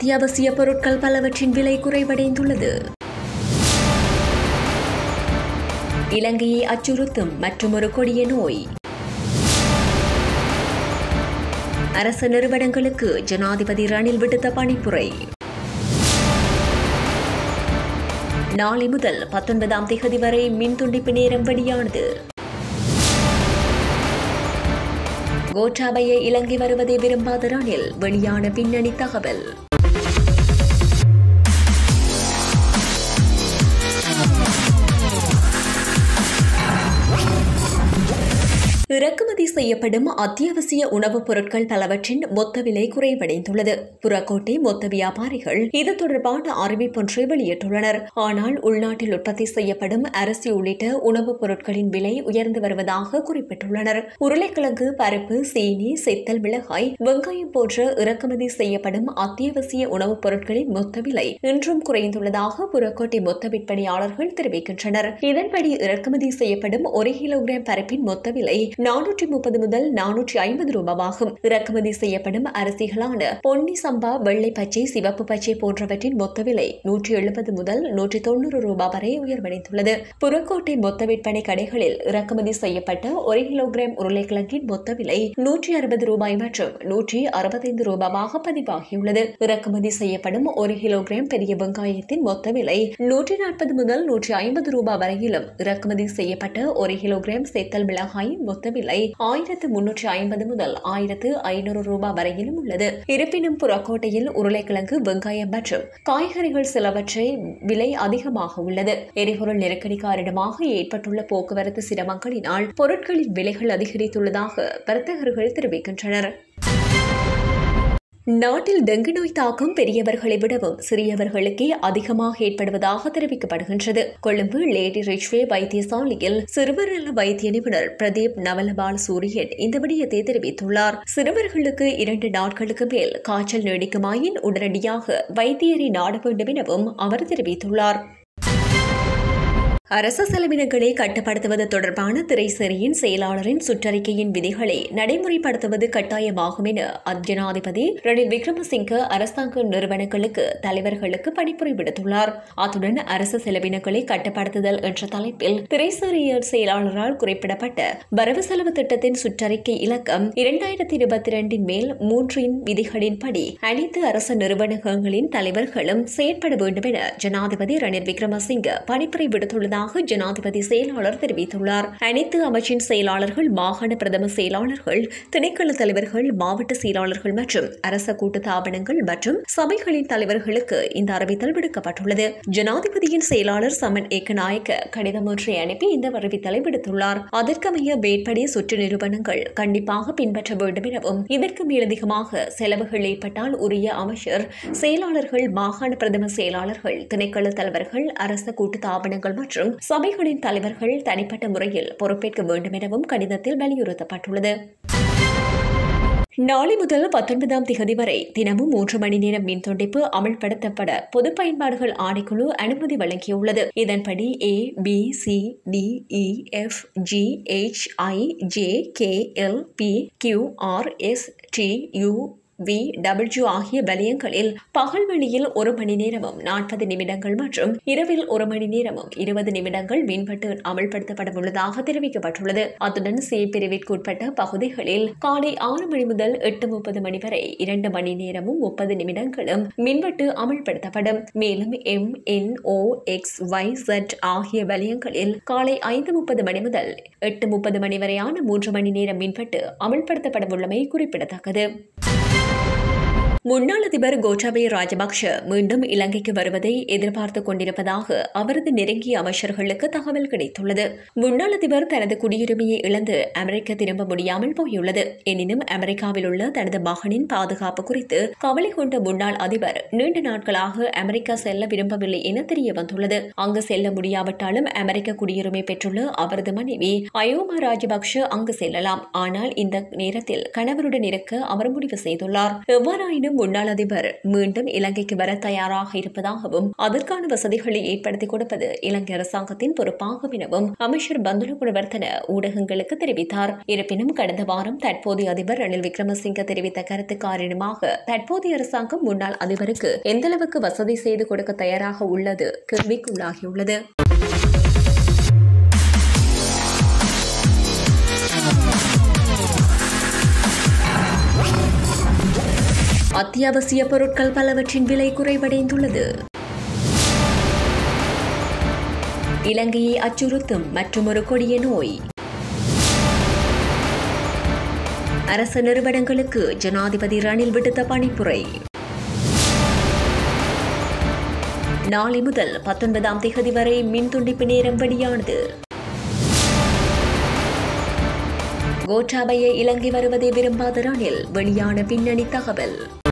அத்தியாவசிய பொருட்கள் பலவற்றின் விலை குறைவடைந்துள்ளது இலங்கையை அச்சுறுத்தும் மற்றொரு கொடிய நோய் அரசு நிறுவனங்களுக்கு ஜனாதிபதி ரணில் விடுத்த பணிப்புரை நாளை முதல் பத்தொன்பதாம் திகதி வரை மின் துண்டிப்பு நேரம் வெளியானது கோட்டாபய இலங்கை வருவதை விரும்பாத ரணில் வெளியான பின்னணி தகவல் இறக்குமதி செய்யப்படும் அத்தியாவசிய உணவுப் பொருட்கள் பலவற்றின் மொத்த விலை குறைவடைந்துள்ளது புறக்கோட்டை மொத்த வியாபாரிகள் இது தொடர்பான அறிவிப்பொன்றை வெளியிட்டுள்ளனர் ஆனால் உள்நாட்டில் உற்பத்தி செய்யப்படும் அரிசி உள்ளிட்ட உணவுப் பொருட்களின் விலை உயர்ந்து வருவதாக குறிப்பிட்டுள்ளனர் உருளைக்கிழங்கு பருப்பு சீனி செத்தல் மிளகாய் வெங்காயம் போன்ற இறக்குமதி செய்யப்படும் அத்தியாவசிய உணவுப் பொருட்களின் மொத்த விலை இன்றும் குறைந்துள்ளதாக புறக்கோட்டை மொத்த விற்பனையாளர்கள் தெரிவிக்கின்றனர் இதன்படி இறக்குமதி செய்யப்படும் ஒரு கிலோகிராம் பருப்பின் மொத்த விலை நானூற்றி முப்பது முதல் நானூற்றி ஐம்பது ரூபாவாகும் இறக்குமதி செய்யப்படும் அரிசிகளான பொன்னி சம்பா வெள்ளை பச்சை சிவப்பு பச்சை போன்றவற்றின் மொத்த விலை நூற்றி எழுபது முதல் நூற்றி தொண்ணூறு ரூபாய் வரை உயர்வடைந்துள்ளது புறக்கோட்டை மொத்த விற்பனை கடைகளில் இறக்குமதி செய்யப்பட்ட ஒரு கிலோகிராம் உருளைக்கிழங்கின் மொத்த விலை நூற்றி அறுபது ரூபாய் மற்றும் நூற்றி அறுபத்தைந்து ரூபாவாக பதிவாகியுள்ளது இறக்குமதி செய்யப்படும் ஒரு கிலோகிராம் பெரிய வெங்காயத்தின் மொத்த விலை நூற்றி நாற்பது முதல் நூற்றி ஐம்பது ரூபாய் வரையிலும் இறக்குமதி செய்யப்பட்ட ஒரு கிலோகிராம் சேத்தல் மிளகாயின் மொத்த விலை ஆயிரத்து முன்னூற்றி ஐம்பது முதல் ஆயிரத்து ஐநூறு ரூபாய் வரையிலும் உள்ளது இருப்பினும் புறக்கோட்டையில் உருளைக்கிழங்கு வெங்காயம் மற்றும் காய்கறிகள் சிலவற்றை விலை அதிகமாக உள்ளது எரிபொருள் நெருக்கடி காரணமாக ஏற்பட்டுள்ள போக்குவரத்து சிரமங்களினால் பொருட்களின் விலைகள் அதிகரித்துள்ளதாக வர்த்தகர்கள் தெரிவிக்கின்றனர் நாட்டில் டெங்கு நோய் தாக்கம் பெரியவர்களை விடவும் சிறியவர்களுக்கே அதிகமாக ஏற்படுவதாக தெரிவிக்கப்படுகின்றது கொழும்பு லேடி ரிச்வே வைத்தியசாலையில் சிறுவர் நல வைத்திய நிபுணர் பிரதீப் நவலபால் சூரியன் இந்த விடயத்தை தெரிவித்துள்ளார் சிறுவர்களுக்கு இரண்டு நாட்களுக்கு மேல் காய்ச்சல் நீடிக்குமாயின் உடனடியாக வைத்தியரை நாட வேண்டும் எனவும் அவர் தெரிவித்துள்ளார் அரசு செலவினங்களை கட்டுப்படுத்துவது தொடர்பான திரைசேரியின் செயலாளரின் சுற்றறிக்கையின் விதிகளை நடைமுறைப்படுத்துவது கட்டாயமாகும் என ஜனாதிபதி ரணில் விக்ரமசிங்க அரசாங்க நிறுவனங்களுக்கு தலைவர்களுக்கு பணிப்புரை விடுத்துள்ளார் அத்துடன் அரசு செலவினங்களை கட்டுப்படுத்துதல் என்ற தலைப்பில் திரைசேரியின் செயலாளரால் குறிப்பிடப்பட்ட வரவு செலவு திட்டத்தின் சுற்றறிக்கை இலக்கம் இரண்டாயிரத்தி இருபத்தி இரண்டின் மேல் மூன்றின் விதிகளின்படி அனைத்து அரசு நிறுவனங்களின் தலைவர்களும் செயற்பட வேண்டும் என ஜனாதிபதி ரணில் விக்ரமசிங்க பணிப்புரை விடுத்துள்ளதாக உள்ளதாக ஜனாதிபதி செயலாளர் தெரிவித்துள்ளார் அனைத்து அமைச்சின் செயலாளர்கள் மாகாண பிரதம செயலாளர்கள் திணைக்கள தலைவர்கள் மாவட்ட செயலாளர்கள் மற்றும் அரச கூட்டு தாபனங்கள் மற்றும் சபைகளின் தலைவர்களுக்கு இந்த அறிவித்தல் விடுக்கப்பட்டுள்ளது ஜனாதிபதியின் செயலாளர் சமன் ஏக்கநாயக்க கடிதம் ஒன்றை அனுப்பி இந்த அறிவித்தலை விடுத்துள்ளார் அதற்கமைய மேற்படி சுற்று நிறுவனங்கள் கண்டிப்பாக பின்பற்ற வேண்டும் எனவும் இதற்கு மேலதிகமாக செலவுகள் ஏற்பட்டால் உரிய அமைச்சர் செயலாளர்கள் மாகாண பிரதம செயலாளர்கள் திணைக்கள தலைவர்கள் அரச கூட்டு தாபனங்கள் மற்றும் மற்றும் சபைகளின் தலைவர்கள் தனிப்பட்ட முறையில் பொறுப்பேற்க வேண்டும் எனவும் கடிதத்தில் வலியுறுத்தப்பட்டுள்ளது நாளை முதல் பத்தொன்பதாம் திகதி வரை தினமும் மூன்று மணி நேரம் மின் துண்டிப்பு அமல்படுத்தப்பட பொது பயன்பாடுகள் ஆணைக்குழு அனுமதி வழங்கியுள்ளது இதன்படி A B C D E F G H I J K L P Q R S T U V W ஆகிய வலயங்களில் பகல் வெளியில் ஒரு மணி நேரமும் நாற்பது நிமிடங்கள் மற்றும் இரவில் ஒரு மணி நேரமும் இருபது நிமிடங்கள் மின்வெட்டு அமல்படுத்தப்பட உள்ளதாக தெரிவிக்கப்பட்டுள்ளது அத்துடன் சி பிரிவிற்குட்பட்ட பகுதிகளில் காலை ஆறு மணி முதல் எட்டு முப்பது மணி வரை இரண்டு மணி நேரமும் முப்பது நிமிடங்களும் மின்வெட்டு அமல்படுத்தப்படும் மேலும் M N O X Y Z ஆகிய வலயங்களில் காலை ஐந்து முப்பது மணி முதல் எட்டு முப்பது மணி வரையான மூன்று மணி நேரம் மின்வெட்டு அமல்படுத்தப்பட உள்ளமை குறிப்பிடத்தக்கது முன்னாள் அதிபர் கோட்டாபய ராஜபக்ஷ மீண்டும் இலங்கைக்கு வருவதை எதிர்பார்த்து கொண்டிருப்பதாக அவரது நெருங்கிய அமைச்சர்களுக்கு தகவல் கிடைத்துள்ளது முன்னாள் அதிபர் தனது குடியுரிமையை இழந்து அமெரிக்க திரும்ப முடியாமல் போயுள்ளது எனினும் அமெரிக்காவில் உள்ள தனது மகனின் பாதுகாப்பு குறித்து கவலை கொண்ட முன்னாள் அதிபர் நீண்ட நாட்களாக அமெரிக்கா செல்ல விரும்பவில்லை என தெரிய வந்துள்ளது அங்கு செல்ல முடியாவிட்டாலும் அமெரிக்க குடியுரிமை பெற்றுள்ள அவரது மனைவி அயோமா ராஜபக்ஷ அங்கு செல்லலாம் ஆனால் இந்த நேரத்தில் கணவருடன் இருக்க அவர் முடிவு செய்துள்ளார் எவ்வாறாயினும் முன்னாள் அதிபர் மீண்டும் இலங்கைக்கு வர தயாராக இருப்பதாகவும் அதற்கான வசதிகளை ஏற்படுத்திக் கொடுப்பது இலங்கை அரசாங்கத்தின் பொறுப்பாகும் எனவும் அமைச்சர் பந்துல குணவர்த்தன ஊடகங்களுக்கு தெரிவித்தார் இருப்பினும் கடந்த வாரம் தற்போதைய அதிபர் ரணில் விக்ரமசிங்க தெரிவித்த கருத்து காரணமாக தற்போதைய அரசாங்கம் முன்னாள் அதிபருக்கு எந்தளவுக்கு வசதி செய்து கொடுக்க தயாராக உள்ளது கேள்விக்குள்ளாகியுள்ளது அத்தியாவசிய பொருட்கள் பலவற்றின் விலை குறைவடைந்துள்ளது இலங்கையை அச்சுறுத்தும் மற்றொரு கொடிய நோய் அரசு நிறுவனங்களுக்கு ஜனாதிபதி ரணில் விடுத்த பணிப்புரை நாளை முதல் பத்தொன்பதாம் தேதி வரை மின் துண்டிப்பு நேரம் வெளியானது கோட்டாபய இலங்கை வருவதை விரும்பாத ரணில் வெளியான பின்னணி தகவல்